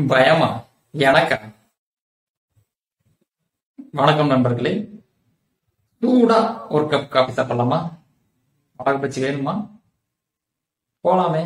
பயமா எனக்கா வணக்கம் நண்பர்களே சூடா ஒரு கப் காபி சாப்பிடலாமா மிளகு பச்சி வேணுமா போலாமே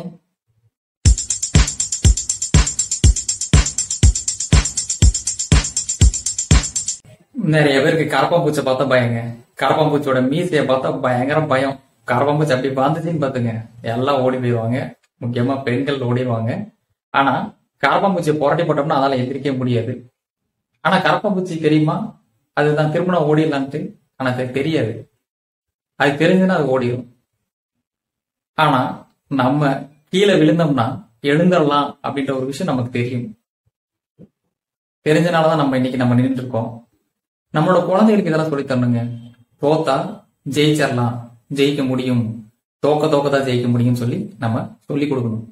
நிறைய பேருக்கு கரப்பாம்பூச்சை பார்த்தா பயங்க கரப்பாம்பூச்சியோட மீசையை பார்த்தா பயங்கர பயம் கரப்பாம்பூச்சி அப்படி பாந்துச்சுன்னு பாத்துங்க எல்லாம் ஓடி போயிடுவாங்க முக்கியமா பெண்கள் ஓடிடுவாங்க ஆனா கரப்பாம்பூச்சியை புரட்டி போட்டோம்னா அதால எந்திரிக்க முடியாது ஆனா கரப்பாம்பூச்சி தெரியுமா அதுதான் திருமணம் ஓடிடலான்ட்டு ஆனா அது தெரியாது அது தெரிஞ்சுன்னா அது ஓடிடும் ஆனா நம்ம கீழே விழுந்தோம்னா எழுந்துடலாம் அப்படின்ற ஒரு விஷயம் நமக்கு தெரியும் தெரிஞ்சனாலதான் நம்ம இன்னைக்கு நம்ம நின்றுட்டு இருக்கோம் நம்மளோட குழந்தைகளுக்கு இதெல்லாம் சொல்லி தரணுங்க தோத்தா ஜெயிச்சிடலாம் ஜெயிக்க முடியும் தோக்க தோக்க தான் ஜெயிக்க முடியும்னு சொல்லி நம்ம சொல்லி கொடுக்கணும்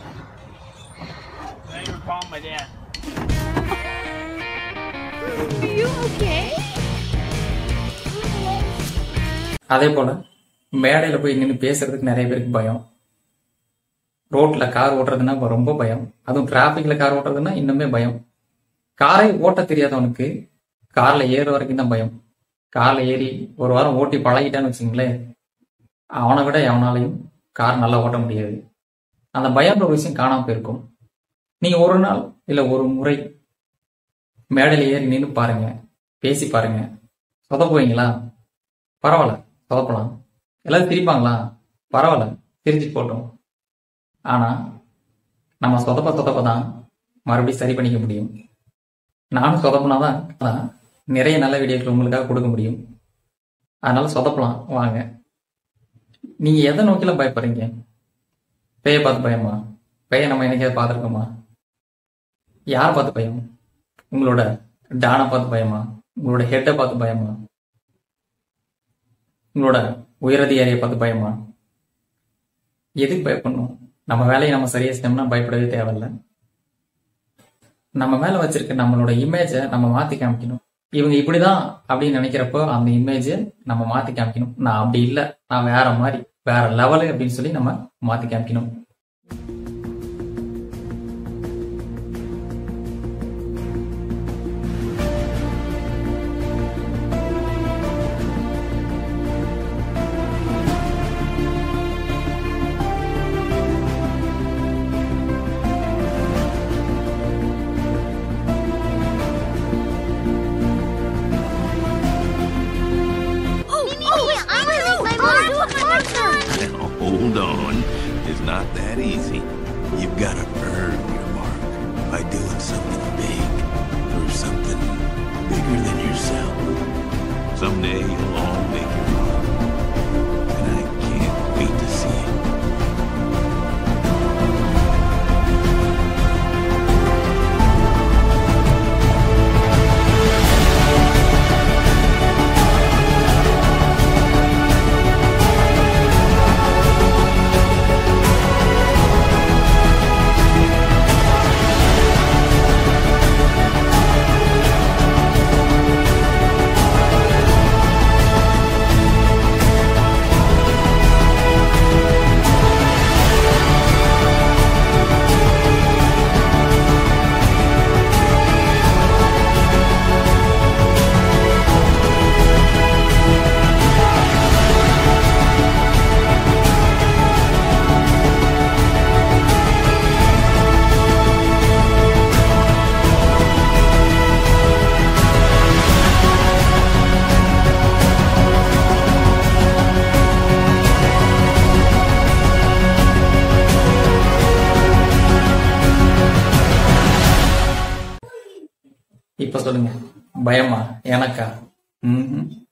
Thanks for calling my dad. Are you okay? அதே போல மேடையில போய் நின்று பேசுறதுக்கு நிறைய பேருக்கு பயம் ரோட்ல கார் ஓட்டுறதுன்னா இப்ப ரொம்ப பயம் அதுவும் டிராபிக்ல கார் ஓட்டுறதுன்னா இன்னுமே பயம் காரை ஓட்ட தெரியாதவனுக்கு கார்ல ஏற வரைக்கும் தான் பயம் கார்ல ஏறி ஒரு வாரம் ஓட்டி பழகிட்டான்னு வச்சுங்களேன் அவனை விட எவனாலையும் கார் நல்லா ஓட்ட முடியாது அந்த பயம்ன்ற ஒரு விஷயம் காணாம போயிருக்கும் நீங்க ஒரு நாள் இல்ல ஒரு முறை மேடையில ஏறி நின்று பாருங்க பேசி பாருங்க சொதப்புவீங்களா பரவாயில்ல சொதப்பலாம் எல்லாரும் சிரிப்பாங்களா பரவாயில்ல சிரிச்சு போட்டோம் ஆனா நம்ம சொதப்ப சொதப்ப தான் மறுபடியும் சரி பண்ணிக்க முடியும் நானும் சொதப்புனாதான் தான் நிறைய நல்ல வீடியோக்கள் உங்களுக்காக கொடுக்க முடியும் அதனால சொதப்பலாம் வாங்க நீங்க எதை நோக்கிலாம் பயப்படுறீங்க பேயை பார்த்து பயமா பேயை நம்ம என்னைக்காவது பார்த்துருக்கோமா யாரை பார்த்து பயம் உங்களோட டானை பார்த்து பயமா உங்களோட ஹெட்டை பார்த்து பயமா உங்களோட உயரதிகாரியை பார்த்து பயமா எதுக்கு பயப்படணும் நம்ம வேலையை நம்ம சரியா செஞ்சோம்னா பயப்படவே தேவையில்ல நம்ம மேல வச்சிருக்க நம்மளோட இமேஜை நம்ம மாத்தி காமிக்கணும் இவங்க இப்படிதான் அப்படின்னு நினைக்கிறப்போ அந்த இமேஜை நம்ம மாத்தி காமிக்கணும் நான் அப்படி இல்லை நான் வேற மாதிரி வேற லெவலு அப்படின்னு சொல்லி நம்ம மாத்தி காமிக்கணும் Oh, oh, wait, I'm gonna make my mom do it my turn. Now, hold on. It's not that easy. You've got to earn your mark by doing something big for something bigger than yourself. Someday you'll all make your mark. And I can't wait to see it. இப்ப சொல்லுங்க பயமா எனக்கா ம்ஹும்.